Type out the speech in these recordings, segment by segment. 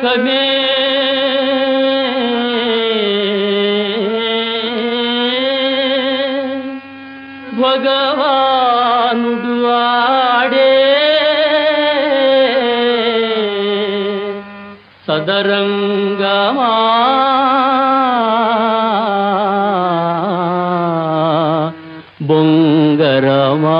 లోకమే భగవానుడు ఆడే సదరంగమా బొంగరమా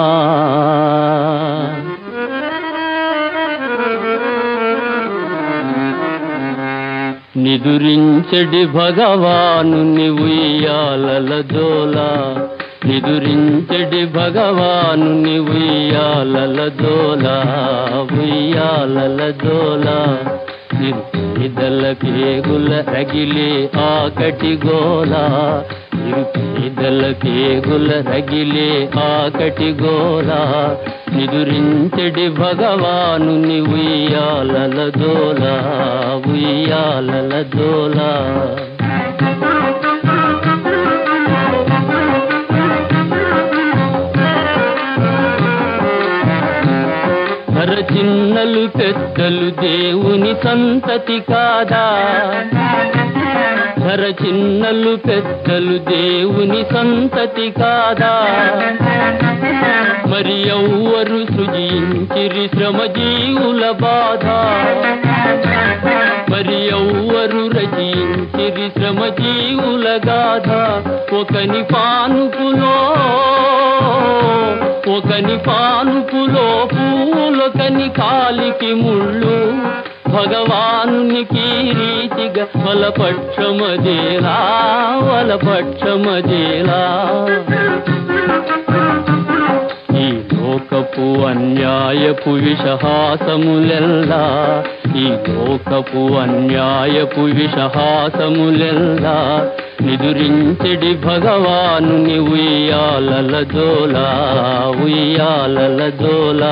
నిదురించడి భగవాను ఉయ్యాలల జోల నిదురించడి భగవాను ఉయ్యాలల జోల ఉయ్యాలల జోల ఇరుపేదల కేగుల రగిలే ఆకటి గోల ఇరుపేదల కేగుల రగిలే ఆకటి గోల నిదురించడి భగవాను ఉయ్యాలల జోల ఉయ్యాలల జోల ధర చిన్నలు పెద్దలు దేవుని సంతతి కాదా ధర చిన్నలు పెద్దలు దేవుని సంతతి కాదా మరి ఎవ్వరు సృజించిరి శ్రమజీవుల బాధ మరి ఎవ్వరు రచించిరి శ్రమజీవుల గాథ ఒకని పానుపులో ఒకని పానుపులో పూలొకని కాలికి ముళ్ళు భగవానునికి రీతిగా వలపక్షమదేలా వలపక్షమదేలా ఈ లోకపు అన్యాయపు విషహాసములెల్లా ఈ లోకపు అన్యాయపు విషహాసములెల్లా నిదురించెడి భగవాను ఉయ్యాలల జోలా ఉయ్యాలల జోలా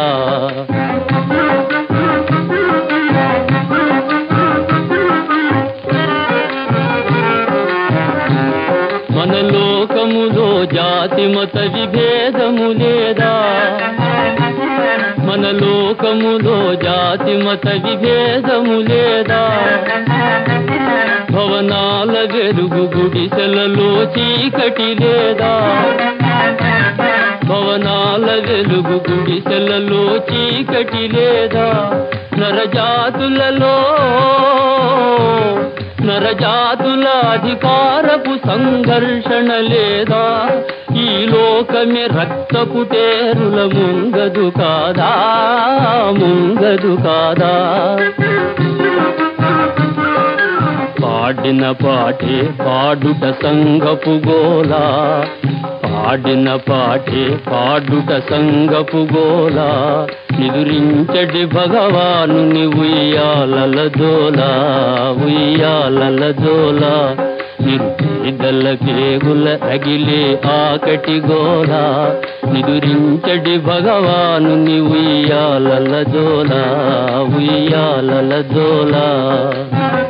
మన లోకములో జాతి మత విభేదము లేదా మన లోకములో జాతి మత విభేదము లేదా భవనాల వెలుగు గుడిసెలలో చీకటి లేదా భవనాల వెలుగు గుడిసెలలో చీకటి లేదా నరజాతులలో నరజాతుల అధికారపు సంఘర్షణ లేదా ఈ లోకమే రక్తపు టేరుల ముంగదు కాదా ముంగదు కాదా పాడిన పాటే పాడుట సంగపు గోలా పాడిన పాటే పాడుట సంగపు గోలా నిదురించడి భగవాను ఉయ్యాలల జోలా ఉయ్యాలల జోలా నిరుపేదల కేగుల అగిలే ఆకటి గోలా నిదురించడి భగవాను ఉయ్యాలల జోలా ఉయ్యాలల జోలా